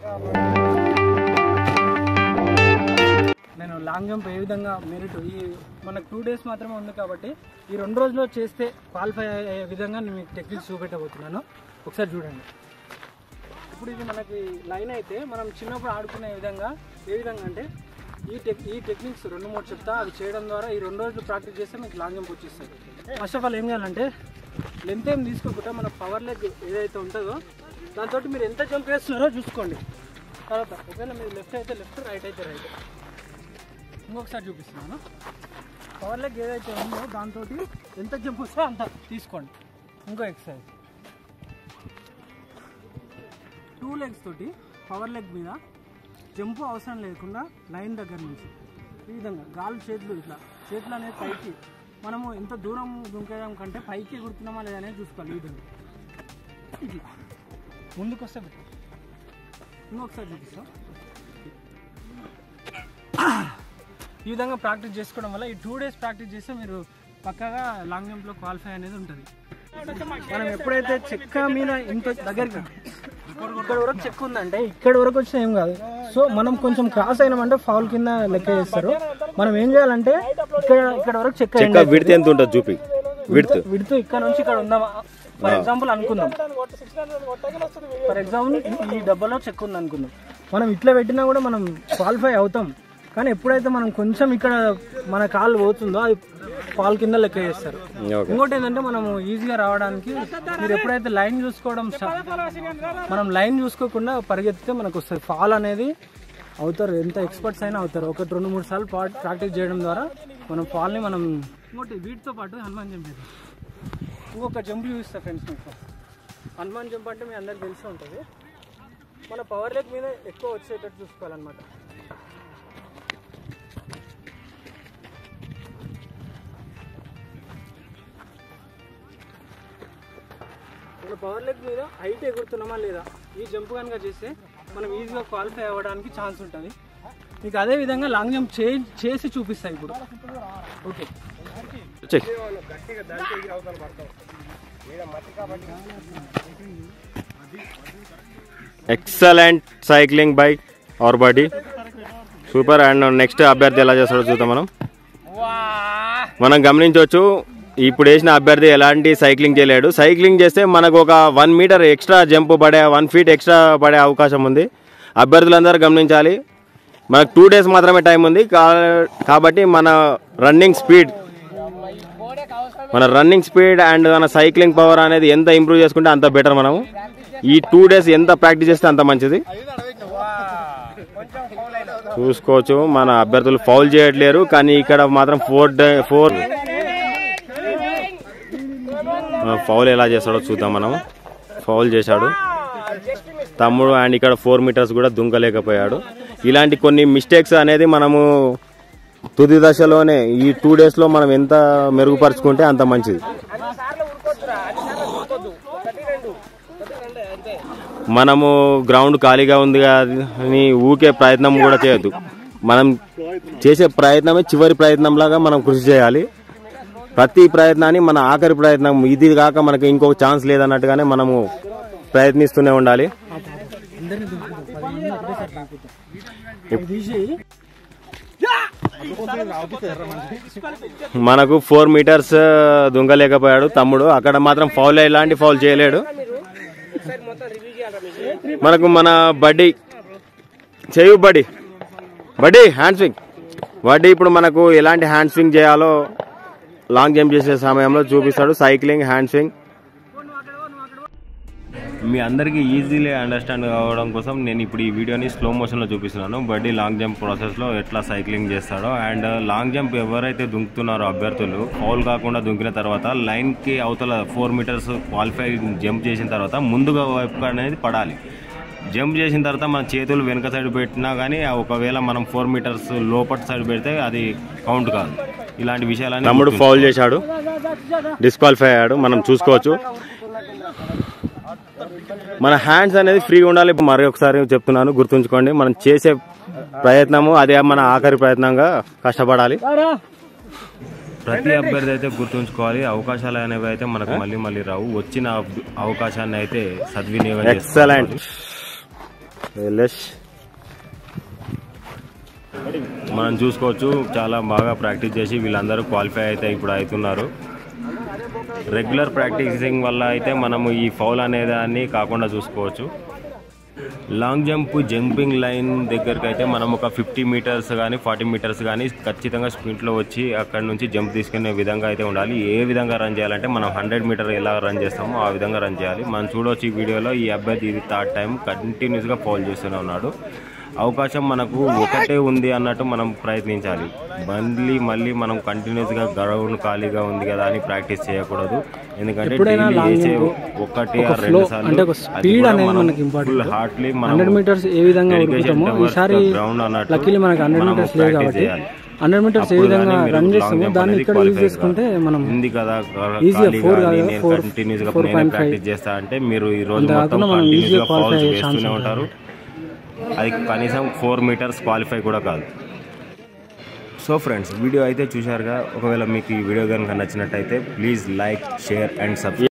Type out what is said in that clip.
నేను long jump ఏ విధంగా merit ఈ మనకు టూ డేస్ మాత్రమే ఉంది కాబట్టి ఈ రెండు రోజుల్లో చేస్తే క్వాలిఫై అయ్యే విధంగా నేను మీకు టెక్నిక్స్ చూపెట్టబోతున్నాను ఒకసారి చూడండి ఇప్పుడు ఇది మనకి లైన్ అయితే మనం చిన్నప్పుడు ఆడుకునే విధంగా ఏ విధంగా అంటే ఈ టెక్ ఈ టెక్నిక్స్ రెండు మూడు చెప్తా అవి చేయడం ద్వారా ఈ రెండు రోజులు ప్రాక్టీస్ చేస్తే మీకు లాంగ్ జంప్ వచ్చేస్తుంది ఫస్ట్ ఆఫ్ ఆల్ ఏం చేయాలంటే లెంత్ ఏం తీసుకోకుండా మన పవర్ లెగ్ ఏదైతే ఉంటుందో దాంతో మీరు ఎంత జంప్ వేస్తున్నారో చూసుకోండి తర్వాత ఒకవేళ మీరు లెఫ్ట్ అయితే లెఫ్ట్ రైట్ అయితే రైట్ ఇంకొకసారి చూపిస్తున్నాను పవర్ లెగ్ ఏదైతే ఉందో దాంతో ఎంత జంప్ వస్తే అంత తీసుకోండి ఇంకో ఎక్సర్సైజ్ టూ లెగ్స్ తోటి పవర్ లెగ్ మీద జంపు అవసరం లేకుండా లైన్ దగ్గర నుంచి ఈ విధంగా గాలి చేతులు ఇట్లా చేతులు అనేది పైకి మనము ఎంత దూరం దుంకేదాం కంటే పైకి ఎగురుతున్నామా లేదా అనేది చూసుకోవాలి ఈ విధంగా ఇట్లా ముందుకు వస్తే better. ఇంకొకసారి చూపిస్తాం ఈ విధంగా ప్రాక్టీస్ చేసుకోవడం వల్ల ఈ టూ డేస్ ప్రాక్టీస్ చేస్తే మీరు పక్కగా లాంగ్ జంప్లో క్వాలిఫై అనేది ఉంటుంది మనం ఎప్పుడైతే చెక్క మీద ఇంత దగ్గరికి ఇక్కడ వరకు చెక్ ఉందంటే ఇక్కడ వరకు వచ్చినా ఏం కాదు సో మనం కొంచెం క్రాస్ అయినామంటే ఫౌల్ కింద లెక్క చేస్తారు మనం ఏం చేయాలంటే ఇక్కడ ఇక్కడ వరకు చెక్ చెక్క విడితే ఎంత ఉంటుంది చూపి విడుతు విడుతూ ఇక్కడ నుంచి ఇక్కడ ఉందామా ఫర్ ఎగ్జాంపుల్ అనుకుందాం ఫర్ ఎగ్జాంపుల్ ఈ డబ్బాలో చెక్ ఉంది అనుకుందాం మనం ఇట్లా పెట్టినా కూడా మనం క్వాలిఫై అవుతాం కానీ ఎప్పుడైతే మనం కొంచెం ఇక్కడ మన కాలు పోతుందో అది పాల్ కింద లెక్క చేస్తారు ఓకే ఇంకోటి ఏంటంటే మనం ఈజీగా రావడానికి మీరు ఎప్పుడైతే లైన్ చూసుకోవడం స్టా- మనం లైన్ చూసుకోకుండా పరిగెత్తితే మనకు వస్తుంది ఫాల్ అనేది అవుతారు ఎంత ఎక్స్పర్ట్స్ అయినా అవుతారు ఒకటి రెండు మూడు సార్లు ప్రాక్టీస్ చేయడం ద్వారా మనం ఫాల్ని మనం ఇంకోటి వీటితో పాటు హనుమాన్ జంప్ చేద్దాం ఇంకొక జంప్ చూపిస్తా ఫ్రెండ్స్ మీకు హనుమాన్ జంప్ అంటే మీ అందరికి తెలిసి ఉంటుంది మన పవర్ లెగ్ మీద ఎక్కువ వచ్చేటట్టు చూసుకోవాలన్నమాట మన పవర్ లెగ్ మీద హైట్ ఎగురుతున్నామా లేదా ఈ జంప్ కనుక చేస్తే మనం ఈజీగా క్వాలిఫై అవ్వడానికి ఛాన్స్ ఉంటుంది మీకు అదే విధంగా లాంగ్ జంప్ చే చేసి చూపిస్తాయి ఇప్పుడు okay check excellent cycling by our body super and next అభ్యర్థి ఎలా చేస్తాడో చూద్దాం మనం మనం గమనించవచ్చు ఇప్పుడు వేసిన అభ్యర్థి ఎలాంటి సైక్లింగ్ చేయలేడు సైక్లింగ్ చేస్తే మనకు ఒక వన్ మీటర్ ఎక్స్ట్రా జంప్ పడే వన్ ఫీట్ ఎక్స్ట్రా పడే అవకాశం ఉంది అభ్యర్థులందరూ గమనించాలి మనకు టూ డేస్ మాత్రమే టైం ఉంది కా- కాబట్టి మన రన్నింగ్ స్పీడ్ మన రన్నింగ్ స్పీడ్ అండ్ మన సైక్లింగ్ పవర్ అనేది ఎంత ఇంప్రూవ్ చేసుకుంటే అంత బెటర్ మనము ఈ టూ డేస్ ఎంత ప్రాక్టీస్ చేస్తే అంత మంచిది చూసుకోవచ్చు మన అభ్యర్థులు ఫౌల్ చేయట్లేరు కానీ ఇక్కడ మాత్రం ఫోర్ డే ఫోర్ ఫౌల్ ఎలా చేస్తాడో చూద్దాం మనం ఫౌల్ చేశాడు తమ్ముడు అండ్ ఇక్కడ ఫోర్ మీటర్స్ కూడా దుంకలేకపోయాడు ఇలాంటి కొన్ని మిస్టేక్స్ అనేది మనము తుది దశలోనే ఈ టూ డేస్లో మనం ఎంత మెరుగుపరుచుకుంటే అంత మంచిది మనము గ్రౌండ్ ఖాళీగా ఉంది అని ఊకే ప్రయత్నం కూడా చేయొద్దు మనం చేసే ప్రయత్నమే చివరి ప్రయత్నంలాగా మనం కృషి చేయాలి ప్రతి ప్రయత్నాన్ని మన ఆఖరి ప్రయత్నం ఇది కాక మనకి ఇంకొక ఛాన్స్ లేదన్నట్టుగానే మనము ప్రయత్నిస్తూనే ఉండాలి అందరినీ దుంపుతాం పది మంది ఒకటేసారి దుంపుతాం ఇవి తీసి మనకు ఫోర్ మీటర్స్ దుంగలేకపోయాడు తమ్ముడు అక్కడ మాత్రం ఫౌల్ ఎలాంటి ఫౌల్ చేయలేడు మనకు మన బడ్డీ చేయు బడ్డీ బడ్డీ హ్యాండ్ స్వింగ్ బడ్డీ ఇప్పుడు మనకు ఎలాంటి హ్యాండ్ స్వింగ్ చేయాలో లాంగ్ జంప్ చేసే సమయంలో చూపిస్తాడు సైక్లింగ్ హ్యాండ్ స్వింగ్ మీ అందరికీ ఈజీలీ అండర్స్టాండ్ కావడం కోసం నేను ఇప్పుడు ఈ వీడియోని స్లో మోషన్లో చూపిస్తున్నాను బడ్డీ లాంగ్ జంప్ ప్రాసెస్లో ఎట్లా సైక్లింగ్ చేస్తాడో అండ్ లాంగ్ జంప్ ఎవరైతే దుంకుతున్నారో అభ్యర్థులు ఫౌల్ కాకుండా దుంకిన తర్వాత లైన్కి అవతల ఫోర్ మీటర్స్ క్వాలిఫై జంప్ చేసిన తర్వాత ముందుగా వైపు అనేది పడాలి జంప్ చేసిన తర్వాత మన చేతులు వెనక సైడ్ పెట్టినా కానీ ఒకవేళ మనం ఫోర్ మీటర్స్ లోపటి సైడ్ పెడితే అది కౌంట్ కాదు ఇలాంటి విషయాలు తమ్ముడు ఫౌల్ చేశాడు డిస్క్వాలిఫై అయ్యాడు మనం చూసుకోవచ్చు మన హ్యాండ్స్ అనేది ఫ్రీగా ఉండాలి మరి ఒకసారి చెప్తున్నాను గుర్తుంచుకోండి మనం చేసే ప్రయత్నము అదే మన ఆఖరి ప్రయత్నంగా కష్టపడాలి ప్రతి అభ్యర్థి అయితే గుర్తుంచుకోవాలి అవకాశాలు అనేవి అయితే మనకు మళ్ళీ మళ్ళీ రావు వచ్చిన అవ్- అవకాశాన్ని అయితే సద్వినియోగం ఎక్సలెంట్ లెస్ మనం చూసుకోవచ్చు చాలా బాగా ప్రాక్టీస్ చేసి వీళ్ళందరూ క్వాలిఫై అయితే ఇప్పుడు అవుతున్నారు రెగ్యులర్ ప్రాక్టీసింగ్ వల్ల అయితే మనము ఈ ఫౌల్ అనే దాన్ని కాకుండా చూసుకోవచ్చు లాంగ్ జంప్ జంపింగ్ లైన్ దగ్గరికి అయితే మనం ఒక ఫిఫ్టీ మీటర్స్ కానీ ఫార్టీ మీటర్స్ కానీ ఖచ్చితంగా స్ప్రింట్లో వచ్చి అక్కడ నుంచి జంప్ తీసుకునే విధంగా అయితే ఉండాలి ఏ విధంగా రన్ చేయాలంటే మనం హండ్రెడ్ మీటర్ ఎలా రన్ చేస్తామో ఆ విధంగా రన్ చేయాలి మనం చూడవచ్చు ఈ వీడియోలో ఈ అబ్బాయి ఇది థర్డ్ టైం కంటిన్యూస్గా ఫౌల్ చేస్తూనే ఉన్నాడు అవకాశం మనకు ఒకటే ఉంది అన్నట్టు మనం ప్రయత్నించాలి మళ్ళీ మళ్ళీ మనం కంటిన్యూస్గా గ్రౌండ్ ఖాళీగా ఉంది కదా అని ప్రాక్టీస్ చేయకూడదు ఎందుకంటే ఎప్పుడైనా daily long చేసే jump ఒకటి ఒక ఆ రెండు flow సార్లు అంటే ఒక అది speed కూడా అనేది మనం మనకి important. full heartly మనం హండ్రెడ్ మీటర్స్ ఏ విధంగా dedication ఉరుకుతామో towards ఈసారి the ground అన్నట్టు లక్కీలీ మనకి హండ్రెడ్ మనం మీటర్స్ లేదు practice కాబట్టి చేయాలి. హండ్రెడ్ మీటర్స్ ఏ అప్పుడు విధంగా కానీ మీరు రన్ long చేస్తామో jump దాన్ని అనేది ఇక్కడ యూజ్ qualify చేసుకుంటే మనం ఉంది కదా Easy గా four ఖాళీగా కాదు, నేను four- కంటిన్యూస్ గా four నేనే point five. ప్రాక్టీస్ చేస్తా అంటే మీరు ఈ రోజు అంతే మొత్తం కాకుండా మనం కంటిన్యూస్ easy గా గా qualify ఫాల్స్ అయ్యే ఛాన్స్ వేస్తూనే ఉంటారు అది కనీసం ఫోర్ మీటర్స్ క్వాలిఫై కూడా కాదు సో ఫ్రెండ్స్ వీడియో అయితే చూశారుగా ఒకవేళ మీకు ఈ వీడియో కనుక నచ్చినట్టయితే please like share and subscribe